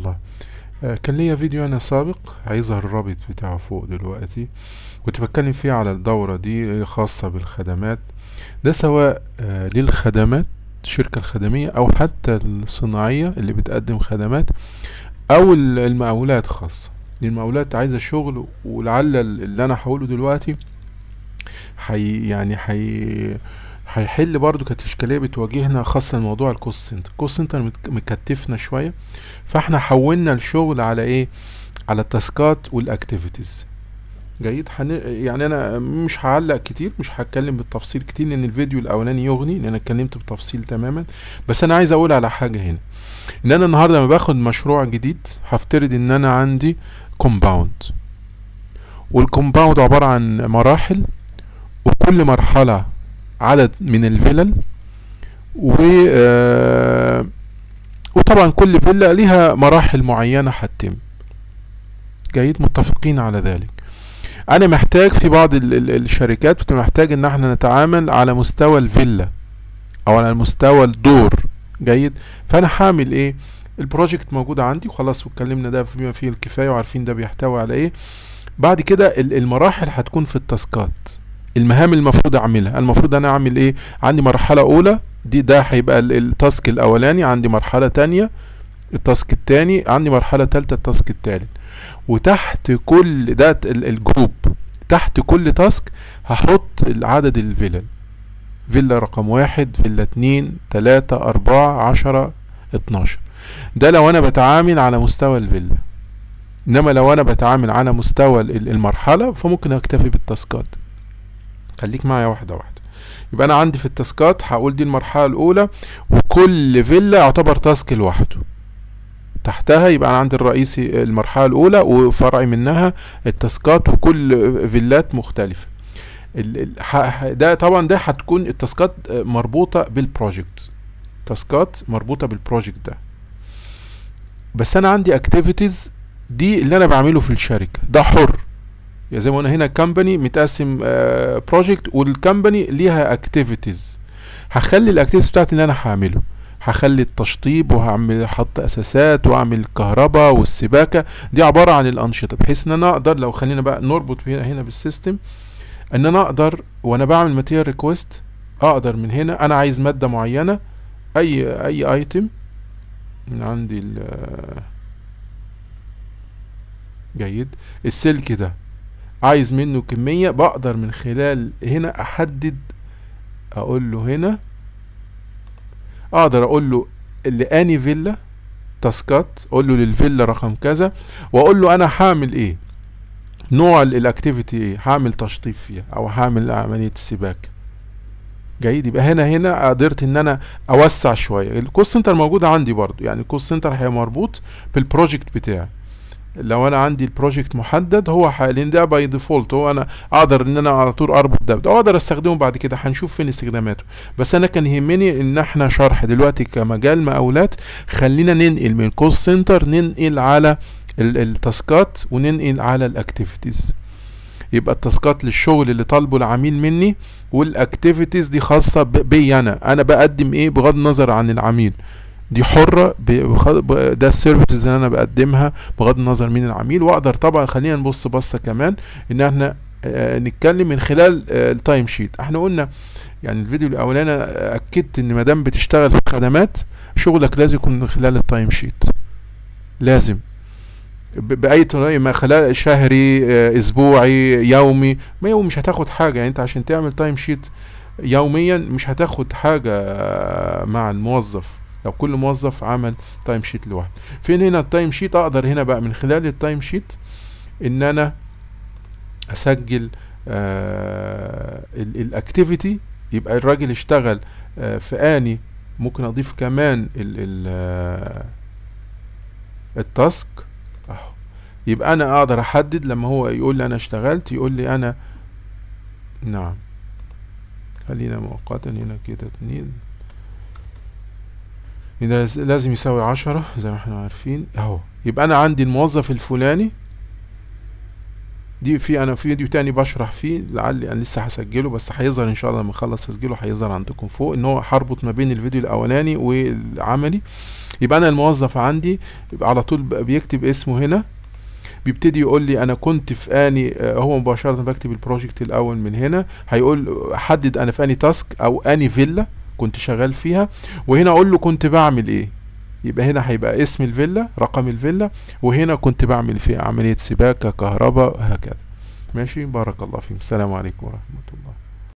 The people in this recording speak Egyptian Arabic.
الله آه، كان ليا فيديو انا سابق هيظهر الرابط بتاعه فوق دلوقتي كنت بتكلم فيه على الدورة دي خاصة بالخدمات ده سواء آه، للخدمات الشركة الخدمية او حتى الصناعية اللي بتقدم خدمات او ال- المقاولات خاصة المقاولات عايزة شغل ولعل اللي انا هقوله دلوقتي حي يعني حي هيحل برضو كانت اشكاليه بتواجهنا خاصه موضوع الكوست سنتر الكوست سنتر مت- مكتفنا شويه فاحنا حولنا الشغل على ايه على التاسكات والاكتيفيتيز جيد حن... يعني انا مش هعلق كتير مش هتكلم بالتفصيل كتير لان الفيديو الاولاني يغني لان انا اتكلمت بتفصيل تماما بس انا عايز اقول على حاجه هنا ان انا النهارده لما باخد مشروع جديد هفترض ان انا عندي كومباوند والكومباوند عباره عن مراحل وكل مرحله عدد من الفلل و آه، وطبعا كل فيلا ليها مراحل معينة هتتم جيد متفقين على ذلك انا محتاج في بعض ال- ال- الشركات بتبقى محتاج ان احنا نتعامل على مستوى الفيلا او على مستوى الدور جيد فانا هعمل ايه البروجكت موجود عندي وخلاص واتكلمنا ده بما فيه الكفاية وعارفين ده بيحتوي على ايه بعد كده ال- المراحل هتكون في التاسكات المهام المفروض اعملها المفروض انا اعمل ايه عندي مرحلة اولى دي ده هيبقى ال- التاسك الاولاني عندي مرحلة تانية التاسك التاني عندي مرحلة تالتة التاسك التالت وتحت كل ده ال- الجروب تحت كل تاسك هحط عدد الفيلل فيلا رقم واحد فيلا اتنين تلاتة اربعة عشرة اتناشر ده لو انا بتعامل على مستوى الفيلا انما لو انا بتعامل على مستوى ال- المرحلة فممكن اكتفي بالتاسكات خليك معايا واحدة واحدة يبقى انا عندي في التاسكات هقول دي المرحلة الاولى وكل فيلا يعتبر تاسك لوحده تحتها يبقى انا عندي الرئيسي المرحلة الاولى وفرع منها التاسكات وكل فيلات مختلفة ال- ال- ح- ح- ده طبعا ده هتكون التاسكات مربوطة بالبروجكت تاسكات مربوطة بالبروجكت ده بس انا عندي اكتيفيتيز دي اللي انا بعمله في الشركة ده حر يعني زي ما قلنا هنا كمباني متقسم بروجكت والكمباني ليها اكتيفيتيز هخلي الاكتيفيتيز بتاعتي اللي انا هعمله هخلي التشطيب وهعمل احط اساسات واعمل الكهرباء والسباكه دي عباره عن الانشطه بحيث ان انا اقدر لو خلينا بقى نربط هنا هنا بالسيستم ان انا اقدر وانا بعمل ماتيريال ريكويست اقدر من هنا انا عايز ماده معينه اي اي ايتم من عندي ال جيد السلك ده عايز منه كمية بقدر من خلال هنا احدد اقول له هنا اقدر اقول له لاني فيلا تاسكات اقول له للفيلا رقم كذا واقول له انا هعمل ايه نوع الاكتيفيتي ايه هعمل تشطيب فيها او هعمل عملية السباكة جيد يبقى هنا هنا قدرت ان انا اوسع شوية الكوست سنتر موجود عندي برضو يعني الكوست سنتر هي مربوط بالبروجكت بتاعي لو انا عندي البروجكت محدد هو ح- لان ده باي ديفولت هو انا اقدر ان انا على طول اربط ده بده اقدر استخدمه بعد كده هنشوف فين استخداماته بس انا كان يهمني ان احنا شرح دلوقتي كمجال مقاولات خلينا ننقل من كوست سنتر ننقل على ال- التاسكات وننقل على الاكتيفيتيز يبقى التاسكات للشغل اللي طالبه العميل مني والاكتيفيتيز دي خاصه ب- بي انا انا بقدم ايه بغض النظر عن العميل دي حرة ب- بخ- ب- ده السيرفيسز اللي انا بقدمها بغض النظر مين العميل واقدر طبعا خلينا نبص بصة كمان ان احنا آه، نتكلم من خلال آه، التايم شيت احنا قلنا يعني الفيديو الاولاني أنا اكدت ان ما دام بتشتغل في خدمات شغلك لازم يكون من خلال التايم شيت لازم ب- باي طريقه ما خلال شهري آه، اسبوعي يومي ما يوم مش هتاخد حاجه يعني انت عشان تعمل تايم شيت يوميا مش هتاخد حاجه آه، مع الموظف لو كل موظف عمل تايم شيت لوحده فين هنا التايم شيت اقدر هنا بقى من خلال التايم شيت ان انا اسجل آه الاكتيفيتي يبقى الراجل اشتغل آه في اني ممكن اضيف كمان ال ال آه التاسك اهو يبقى انا اقدر احدد لما هو يقول لي انا اشتغلت يقول لي انا نعم خلينا مؤقتا هنا كده اتنين ده لازم يساوي عشرة زي ما احنا عارفين اهو يبقى انا عندي الموظف الفلاني دي في انا في فيديو تاني بشرح فيه لعلي انا لسه هسجله بس هيظهر ان شاء الله لما اخلص تسجيله هيظهر عندكم فوق ان هو هربط ما بين الفيديو الاولاني والعملي يبقى انا الموظف عندي يبقى على طول بقى بيكتب اسمه هنا بيبتدي يقول لي انا كنت في اني آه، هو مباشره بكتب البروجكت الاول من هنا هيقول حدد انا في اني تاسك او اني فيلا كنت شغال فيها وهنا اقول له كنت بعمل ايه يبقى هنا هيبقى اسم الفيلا رقم الفيلا وهنا كنت بعمل فيه عملية سباكة كهرباء هكذا ماشي بارك الله فيكم السلام عليكم ورحمة الله